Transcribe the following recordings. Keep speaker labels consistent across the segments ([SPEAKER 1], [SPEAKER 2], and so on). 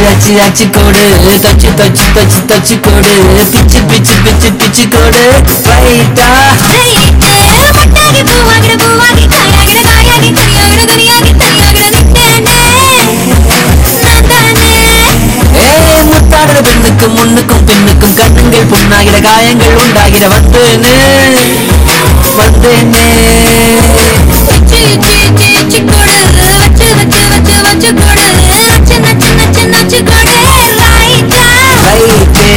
[SPEAKER 1] அச்சு அச்சு கோடு தச்சு தச்சு தச்சு தச்சு கோடு பிச்சு பிச்சு பிச்சு பிச்சு கோடு ரைட்டா
[SPEAKER 2] முட்டாகி பூவாகிட பூவாகி காயாகிட காயாகி கனியாகிட துணியாகி தனியாகிட நின்னேனே நான் தானே
[SPEAKER 1] ஏ முத்தாடுற பெண்ணுக்கும் முன்னுக்கும் பின்னுக்கும் கண்ணுங்கள் புண்ணாகிற காயங்கள் உண்டாகிற வந்தேனே வந்தேனே
[SPEAKER 2] இச்சி இச்சி இச்சி இச்சி கொடு வச்சு வச்சு வச்சு வச்சு கொடு நச்சு நச்சு நச்சு நச்சு கொடு ரைட்டா
[SPEAKER 1] ரைட்டே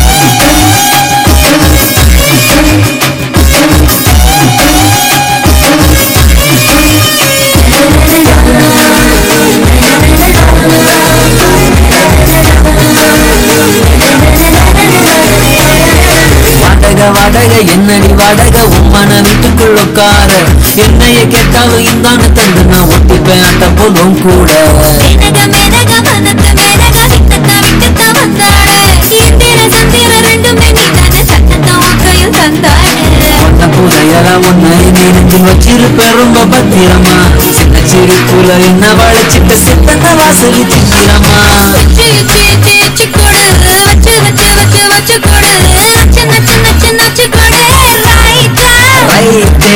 [SPEAKER 1] வாடக வாடக என்னடி வாடக உம்மன வீட்டுக்குள்ள உட்கார என்னைய கேட்டாலும் இந்தான்னு தந்து நான் ஒட்டிப்பேன் அந்த போதும் கூட
[SPEAKER 2] மேனக மேனக மனத்த மேனக விட்டத்த விட்டத்த வந்தாளே இந்திர சந்திர ரெண்டுமே நீதானே சட்டத்த ஒக்கையும் தந்தாளே
[SPEAKER 1] ஒன்ன புதையலா உன்னை நெருங்கி வச்சிருப்பேன் ரொம்ப பத்திரமா சின்ன சிரிப்புல என்ன வளைச்சிட்டு சித்தந்த வாசலி சித்திரமா
[SPEAKER 2] இச்சி இச்சி இச்சி இச்சி கொடு வச்சு வச்சு வச்சு வச்சு கொடு நச்சு நச்சு நச்சு நச்சு கொடு ரைட்டா
[SPEAKER 1] ரைட்டே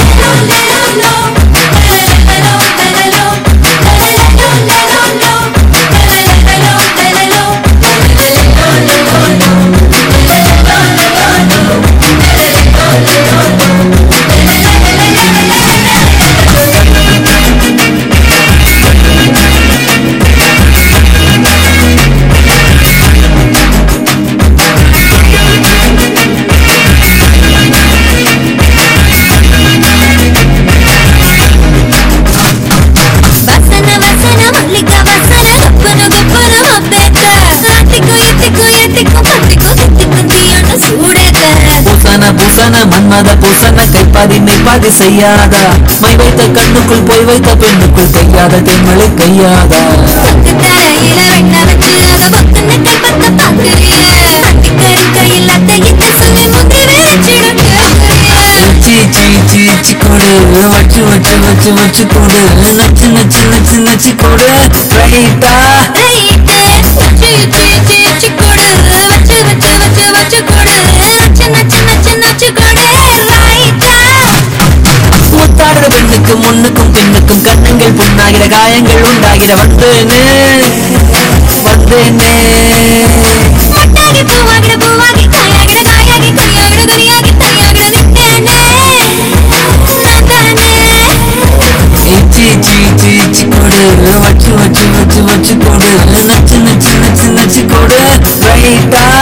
[SPEAKER 2] வசன வசன மல்லிகா வசன கப்பன கப்பன மப்பேத்த ஆத்திக்கு இத்திக்கு எத்திக்கு பத்திக்கு சித்திக்கு தீயான சூடேத்த
[SPEAKER 1] பூசன பூசன மன்மத பூசன கைப்பாதி மெய்ப்பாதி செய்யாதா மை வைத்த கண்ணுக்குள் போய் வைத்த பெண்ணுக்குள் கையாத தென்மலை கையாதா
[SPEAKER 2] பக்கு தரையில வெண்ண வச்சு அத பக்குன்னு கைப்பத்த பாக்குறியே அட்டிக்கடி கையில் அத்தை இத்த சொல்லி முந்தி வச்சிடும்
[SPEAKER 1] சீ சீ சீ சீ கொடு வச்சு வச்சு வச்சு வச்சு கொடு நச்சு நச்சு நச்சு நச்சு கொடு ரைட்டா
[SPEAKER 2] ரைட்டே நச்சு இச்சு இச்சு இச்சு கொடு வச்சு வச்சு வச்சு வச்சு கொடு நச்சு நச்சு நச்சு நச்சு கொடு ரைட்டா
[SPEAKER 1] முத்தாடுற பெண்ணுக்கும் முன்னுக்கும் பின்னுக்கும் கண்ணங்கள் புண்ணாகிற காயங்கள் உண்டாகிற வந்தேனே வந்தேனே
[SPEAKER 2] முட்டாகி பூவாகிட பூவாகி காயாகிட காயாகி கனியாகிட துணியாகி தனியாகிட நின்னேனே நான் தானே
[SPEAKER 1] இச்சி சீ சீ சீ கொடு வச்சு வச்சு வச்சு வச்சு கொடு நச்சு நச்சு நச்சு நச்சு கொடு ரைட்டா